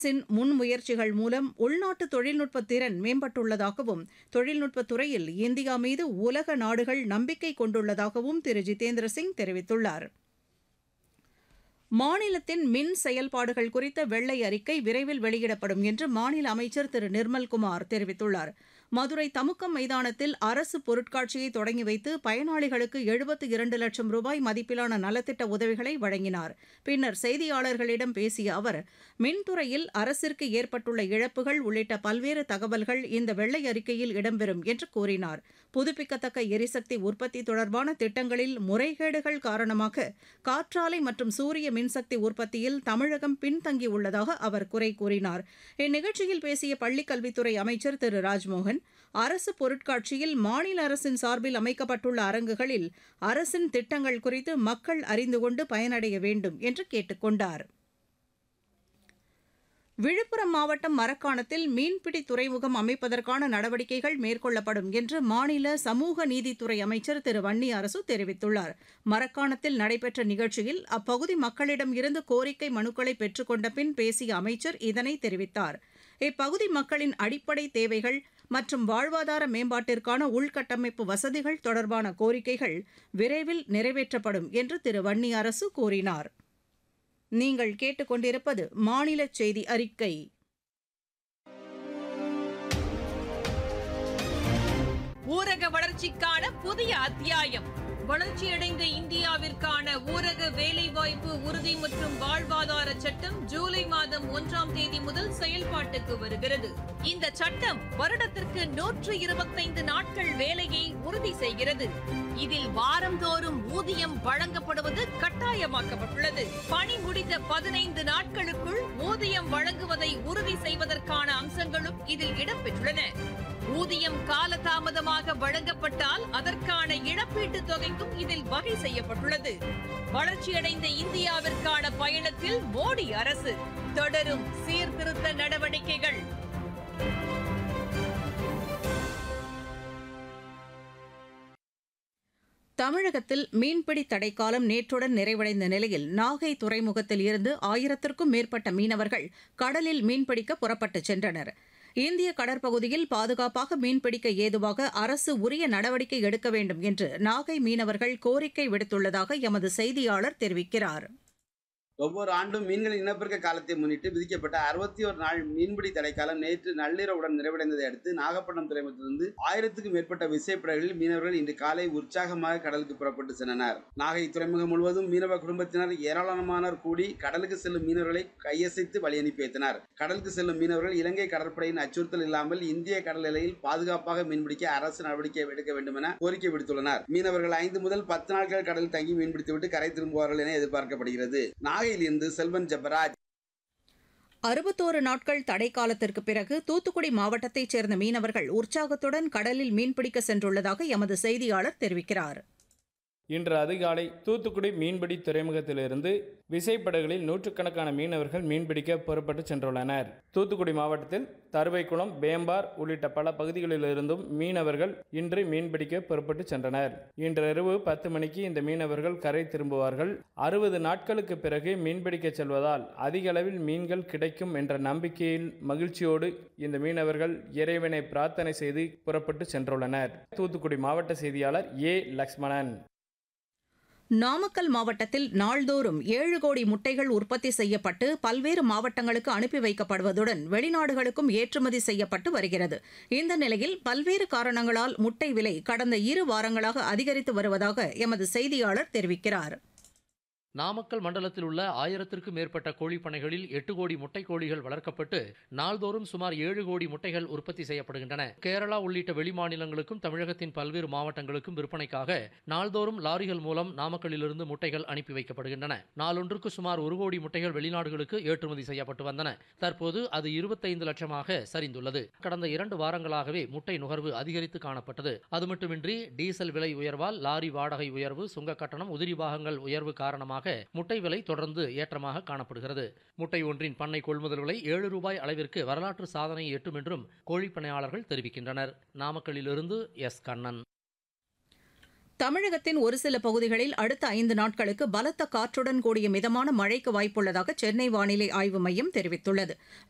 அரசின் முன்முயற்சிகள் மூலம் உள்நாட்டு தொழில்நுட்ப திறன் மேம்பட்டுள்ளதாகவும் தொழில்நுட்பத் துறையில் இந்தியா மீது உலக நாடுகள் நம்பிக்கை கொண்டுள்ளதாகவும் திரு ஜிதேந்திர சிங் தெரிவித்துள்ளார் மாநிலத்தின் மின் செயல்பாடுகள் குறித்த வெள்ளை அறிக்கை விரைவில் வெளியிடப்படும் என்று மாநில அமைச்சர் திரு நிர்மல்குமார் தெரிவித்துள்ளார் மதுரை தமுக்கம் மைதானத்தில் அரசு பொருட்காட்சியை தொடங்கி வைத்து பயனாளிகளுக்கு எழுபத்து இரண்டு லட்சம் ரூபாய் மதிப்பிலான நலத்திட்ட உதவிகளை வழங்கினார் பின்னர் செய்தியாளர்களிடம் பேசிய அவர் மின்துறையில் அரசிற்கு ஏற்பட்டுள்ள இழப்புகள் உள்ளிட்ட பல்வேறு தகவல்கள் இந்த வெள்ளை அறிக்கையில் இடம்பெறும் என்று கூறினார் புதுப்பிக்கத்தக்க எரிசக்தி உற்பத்தி தொடர்பான திட்டங்களில் முறைகேடுகள் காரணமாக காற்றாலை மற்றும் சூரிய மின்சக்தி உற்பத்தியில் தமிழகம் பின்தங்கியுள்ளதாக அவர் குறை கூறினார் இந்நிகழ்ச்சியில் பேசிய பள்ளிக்கல்வித்துறை அமைச்சர் திரு ராஜ்மோகன் அரசு பொருட்காட்சியில் மாநில அரசின் சார்பில் அமைக்கப்பட்டுள்ள அரங்குகளில் அரசின் திட்டங்கள் குறித்து மக்கள் அறிந்து கொண்டு பயனடைய வேண்டும் என்று கேட்டுக் கொண்டார் விழுப்புரம் மாவட்டம் மரக்காணத்தில் மீன்பிடி துறைமுகம் அமைப்பதற்கான நடவடிக்கைகள் மேற்கொள்ளப்படும் என்று மாநில சமூக நீதித்துறை அமைச்சர் திரு வன்னி அரசு தெரிவித்துள்ளார் மரக்காணத்தில் நடைபெற்ற நிகழ்ச்சியில் அப்பகுதி மக்களிடம் இருந்து கோரிக்கை மனுக்களை பெற்றுக்கொண்ட பின் பேசிய அமைச்சர் இதனை தெரிவித்தார் இப்பகுதி மக்களின் அடிப்படை தேவைகள் மற்றும் வாழ்வாதார மேம்பாட்டிற்கான உள்கட்டமைப்பு வசதிகள் தொடர்பான கோரிக்கைகள் விரைவில் நிறைவேற்றப்படும் என்று திரு வன்னி அரசு கூறினார் நீங்கள் கேட்டுக்கொண்டிருப்பது மாநில செய்தி அறிக்கை ஊரக வளர்ச்சிக்கான புதிய அத்தியாயம் வளர்ச்சியடைந்த இந்தியாவிற்கான ஊரக வேலைவாய்ப்பு உறுதி மற்றும் வாழ்வாதார சட்டம் ஜூலை மாதம் ஒன்றாம் தேதி முதல் செயல்பாட்டுக்கு வருகிறது இந்த சட்டம் வருடத்திற்கு நூற்று இருபத்தைந்து நாட்கள் வேலையை உறுதி செய்கிறது இதில் வாரந்தோறும் ஊதியம் வழங்கப்படுவது கட்டாயமாக்கப்பட்டுள்ளது பணி முடிந்த பதினைந்து நாட்களுக்குள் ஊதியம் வழங்குவதை உறுதி செய்வதற்கான அம்சங்களும் இதில் இடம்பெற்றுள்ளன ஊதியம் காலதாமதமாக வழங்கப்பட்டால் அதற்கான இழப்பீட்டுத் தொகைக்கும் இதில் வகை செய்யப்பட்டுள்ளது வளர்ச்சியடைந்த இந்தியாவிற்கான பயணத்தில் மோடி அரசு தொடரும் சீர்திருத்த நடவடிக்கைகள் தமிழகத்தில் மீன்பிடி தடைக்காலம் நேற்றுடன் நிறைவடைந்த நிலையில் நாகை துறைமுகத்தில் இருந்து ஆயிரத்திற்கும் மேற்பட்ட மீனவர்கள் கடலில் மீன்பிடிக்க புறப்பட்டுச் சென்றனர் இந்திய கடற்பகுதியில் பாதுகாப்பாக மீன்பிடிக்க ஏதுவாக அரசு உரிய நடவடிக்கை எடுக்க வேண்டும் என்று நாகை மீனவர்கள் கோரிக்கை விடுத்துள்ளதாக எமது செய்தியாளர் தெரிவிக்கிறார் ஒவ்வொரு ஆண்டும் மீன்களின் இனப்பெருக்க காலத்தை முன்னிட்டு விதிக்கப்பட்ட அறுபத்தி ஒரு நாள் மீன்பிடி தடைக்காலம் நேற்று நள்ளிரவுடன் நிறைவடைந்ததை அடுத்து நாகப்பட்டினம் துறைமுகத்திலிருந்து ஆயிரத்துக்கும் மேற்பட்ட விசைப்படகுகளில் மீனவர்கள் இன்று காலை உற்சாகமாக கடலுக்கு புறப்பட்டு சென்றனர் நாகை துறைமுகம் முழுவதும் மீனவ குடும்பத்தினர் ஏராளமானோர் கூடி கடலுக்கு செல்லும் மீனவர்களை கையசைத்து வழி அனுப்பி வைத்தனர் கடலுக்கு செல்லும் மீனவர்கள் இலங்கை கடற்படையின் அச்சுறுத்தல் இல்லாமல் இந்திய கடல் எல்லையில் பாதுகாப்பாக மீன்பிடிக்க அரசு நடவடிக்கை எடுக்க வேண்டும் என கோரிக்கை விடுத்துள்ளனர் மீனவர்கள் ஐந்து முதல் பத்து நாட்கள் கடலில் தங்கி மீன்பிடித்துவிட்டு கரை திரும்புவார்கள் என எதிர்பார்க்கப்படுகிறது நாகையிலிருந்து செல்வன் ஜெபராஜ் அறுபத்தோரு நாட்கள் தடை காலத்திற்கு பிறகு தூத்துக்குடி மாவட்டத்தைச் சேர்ந்த மீனவர்கள் உற்சாகத்துடன் கடலில் மீன்பிடிக்க சென்றுள்ளதாக எமது செய்தியாளர் தெரிவிக்கிறார் இன்று அதிகாலை தூத்துக்குடி மீன்பிடி துறைமுகத்திலிருந்து விசைப்படகுகளில் நூற்றுக்கணக்கான மீனவர்கள் மீன்பிடிக்க புறப்பட்டு சென்றுள்ளனர் தூத்துக்குடி மாவட்டத்தில் தருவைக்குளம் பேம்பார் உள்ளிட்ட பல பகுதிகளிலிருந்தும் மீனவர்கள் இன்று மீன்பிடிக்க புறப்பட்டு சென்றனர் இன்றிரவு பத்து மணிக்கு இந்த மீனவர்கள் கரை திரும்புவார்கள் அறுபது நாட்களுக்கு பிறகு மீன்பிடிக்க செல்வதால் அதிக அளவில் மீன்கள் கிடைக்கும் என்ற நம்பிக்கையில் மகிழ்ச்சியோடு இந்த மீனவர்கள் இறைவனை பிரார்த்தனை செய்து புறப்பட்டு சென்றுள்ளனர் தூத்துக்குடி மாவட்ட செய்தியாளர் ஏ லக்ஷ்மணன் நாமக்கல் மாவட்டத்தில் நாள்தோறும் ஏழு கோடி முட்டைகள் உற்பத்தி செய்யப்பட்டு பல்வேறு மாவட்டங்களுக்கு அனுப்பி வைக்கப்படுவதுடன் வெளிநாடுகளுக்கும் ஏற்றுமதி செய்யப்பட்டு வருகிறது இந்த நிலையில் பல்வேறு காரணங்களால் முட்டை விலை கடந்த இரு வாரங்களாக அதிகரித்து வருவதாக எமது செய்தியாளர் தெரிவிக்கிறார் நாமக்கல் மண்டலத்தில் உள்ள ஆயிரத்திற்கும் மேற்பட்ட கோழிப்பனைகளில் எட்டு கோடி முட்டை கோழிகள் வளர்க்கப்பட்டு நாள்தோறும் சுமார் ஏழு கோடி முட்டைகள் உற்பத்தி செய்யப்படுகின்றன கேரளா உள்ளிட்ட வெளிமாநிலங்களுக்கும் தமிழகத்தின் பல்வேறு மாவட்டங்களுக்கும் விற்பனைக்காக நாள்தோறும் லாரிகள் மூலம் நாமக்கல்லிலிருந்து முட்டைகள் அனுப்பி வைக்கப்படுகின்றன நாளொன்றுக்கு சுமார் ஒரு கோடி முட்டைகள் வெளிநாடுகளுக்கு ஏற்றுமதி செய்யப்பட்டு வந்தன தற்போது அது இருபத்தைந்து லட்சமாக சரிந்துள்ளது கடந்த இரண்டு வாரங்களாகவே முட்டை நுகர்வு அதிகரித்து காணப்பட்டது அது மட்டுமின்றி டீசல் விலை உயர்வால் லாரி வாடகை உயர்வு சுங்க கட்டணம் உதிரி பாகங்கள் உயர்வு காரணமாக காரணமாக முட்டை விலை தொடர்ந்து ஏற்றமாக காணப்படுகிறது முட்டை ஒன்றின் பண்ணை கொள்முதல் விலை ஏழு ரூபாய் அளவிற்கு வரலாற்று சாதனை எட்டும் என்றும் கோழிப்பனையாளர்கள் தெரிவிக்கின்றனர் நாமக்கல்லிலிருந்து எஸ் கண்ணன் தமிழகத்தின் ஒரு சில பகுதிகளில் அடுத்த ஐந்து நாட்களுக்கு பலத்த காற்றுடன் கூடிய மிதமான மழைக்கு வாய்ப்புள்ளதாக சென்னை வானிலை ஆய்வு மையம் தெரிவித்துள்ளது